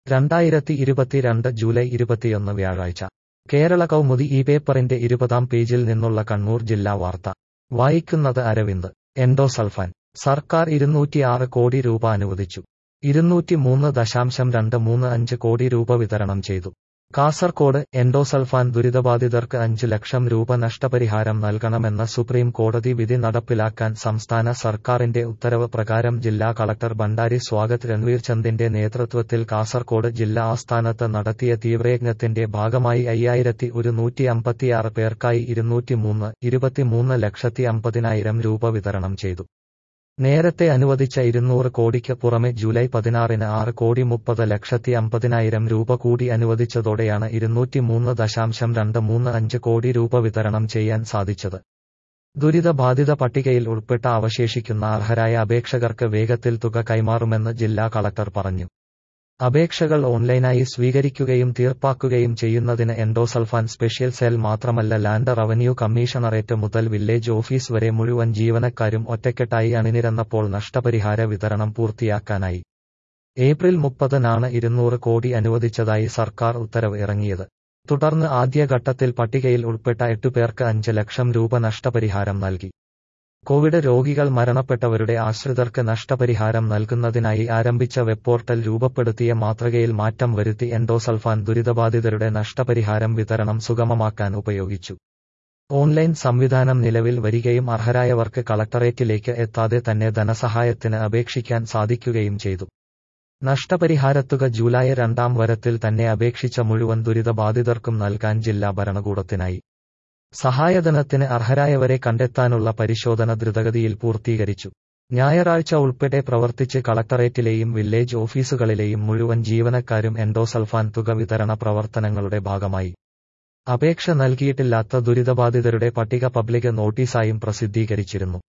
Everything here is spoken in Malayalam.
രണ്ടായിരത്തി ഇരുപത്തിരണ്ട് ജൂലൈ ഇരുപത്തിയൊന്ന് വ്യാഴാഴ്ച കേരള കൗമുദി ഈ പേപ്പറിന്റെ ഇരുപതാം പേജിൽ നിന്നുള്ള കണ്ണൂർ ജില്ലാ വാർത്ത വായിക്കുന്നത് അരവിന്ദ് എൻഡോസൾഫാൻ സർക്കാർ ഇരുന്നൂറ്റിയാറ് കോടി രൂപ അനുവദിച്ചു ഇരുന്നൂറ്റി മൂന്ന് ദശാംശം രണ്ട് മൂന്ന് അഞ്ച് കോടി രൂപ വിതരണം ചെയ്തു കാസർകോട് എൻഡോസൾഫാൻ ദുരിതബാധിതർക്ക് അഞ്ച് ലക്ഷം രൂപ നഷ്ടപരിഹാരം നൽകണമെന്ന സുപ്രീം കോടതി വിധി നടപ്പിലാക്കാൻ സംസ്ഥാന സർക്കാരിന്റെ ഉത്തരവ് പ്രകാരം ജില്ലാ കളക്ടർ ഭണ്ഡാരി സ്വാഗത് രൺവീർ ചന്ദിന്റെ നേതൃത്വത്തിൽ കാസർകോട് ജില്ലാ ആസ്ഥാനത്ത് നടത്തിയ തീവ്രയജ്ഞത്തിന്റെ ഭാഗമായി അയ്യായിരത്തി ഒരുന്നൂറ്റി അമ്പത്തിയാറ് പേർക്കായി ഇരുന്നൂറ്റിമൂന്ന് ഇരുപത്തിമൂന്ന് ലക്ഷത്തി അമ്പതിനായിരം രൂപ വിതരണം ചെയ്തു നേരത്തെ അനുവദിച്ച ഇരുന്നൂറ് കോടിക്ക് പുറമെ ജൂലൈ പതിനാറിന് ആറ് കോടി മുപ്പത് ലക്ഷത്തി അമ്പതിനായിരം രൂപ കൂടി അനുവദിച്ചതോടെയാണ് ഇരുന്നൂറ്റിമൂന്ന് ദശാംശം രണ്ട് മൂന്ന് അഞ്ച് കോടി രൂപ വിതരണം ചെയ്യാൻ സാധിച്ചത് ദുരിതബാധിത പട്ടികയിൽ ഉൾപ്പെട്ട അവശേഷിക്കുന്ന അർഹരായ അപേക്ഷകർക്ക് വേഗത്തിൽ തുക കൈമാറുമെന്ന് ജില്ലാ കളക്ടർ പറഞ്ഞു അപേക്ഷകൾ ഓൺലൈനായി സ്വീകരിക്കുകയും തീർപ്പാക്കുകയും ചെയ്യുന്നതിന് എൻഡോസൾഫാൻ സ്പെഷ്യൽ സെൽ മാത്രമല്ല ലാൻഡ് റവന്യൂ കമ്മീഷണറേറ്റ് മുതൽ വില്ലേജ് ഓഫീസ് വരെ മുഴുവൻ ജീവനക്കാരും ഒറ്റക്കെട്ടായി അണിനിരന്നപ്പോൾ നഷ്ടപരിഹാര വിതരണം പൂർത്തിയാക്കാനായി ഏപ്രിൽ മുപ്പതിനാണ് ഇരുന്നൂറ് കോടി അനുവദിച്ചതായി സർക്കാർ ഉത്തരവ് ഇറങ്ങിയത് തുടർന്ന് ആദ്യഘട്ടത്തിൽ പട്ടികയിൽ ഉൾപ്പെട്ട എട്ടുപേർക്ക് അഞ്ച് ലക്ഷം രൂപ നഷ്ടപരിഹാരം നൽകി കോവിഡ് രോഗികൾ മരണപ്പെട്ടവരുടെ ആശ്രിതർക്ക് നഷ്ടപരിഹാരം നൽകുന്നതിനായി ആരംഭിച്ച വെബ് പോർട്ടൽ രൂപപ്പെടുത്തിയ മാതൃകയിൽ മാറ്റം വരുത്തി എൻഡോസൾഫാൻ ദുരിതബാധിതരുടെ നഷ്ടപരിഹാരം വിതരണം സുഗമമാക്കാൻ ഉപയോഗിച്ചു ഓൺലൈൻ സംവിധാനം നിലവിൽ വരികയും അർഹരായവർക്ക് കളക്ടറേറ്റിലേക്ക് എത്താതെ തന്നെ ധനസഹായത്തിന് അപേക്ഷിക്കാൻ സാധിക്കുകയും ചെയ്തു നഷ്ടപരിഹാരത്തുക ജൂലൈ രണ്ടാം വരത്തിൽ തന്നെ അപേക്ഷിച്ച മുഴുവൻ ദുരിതബാധിതർക്കും നൽകാൻ ജില്ലാ ഭരണകൂടത്തിനായി സഹായധനത്തിന് അർഹരായവരെ കണ്ടെത്താനുള്ള പരിശോധന ദ്രുതഗതിയിൽ പൂർത്തീകരിച്ചു ഞായറാഴ്ച ഉൾപ്പെടെ പ്രവർത്തിച്ച് കളക്ടറേറ്റിലെയും വില്ലേജ് ഓഫീസുകളിലെയും മുഴുവൻ ജീവനക്കാരും എൻഡോസൾഫാൻ തുക വിതരണ പ്രവർത്തനങ്ങളുടെ ഭാഗമായി അപേക്ഷ നൽകിയിട്ടില്ലാത്ത ദുരിതബാധിതരുടെ പട്ടിക പബ്ലിക് നോട്ടീസായും പ്രസിദ്ധീകരിച്ചിരുന്നു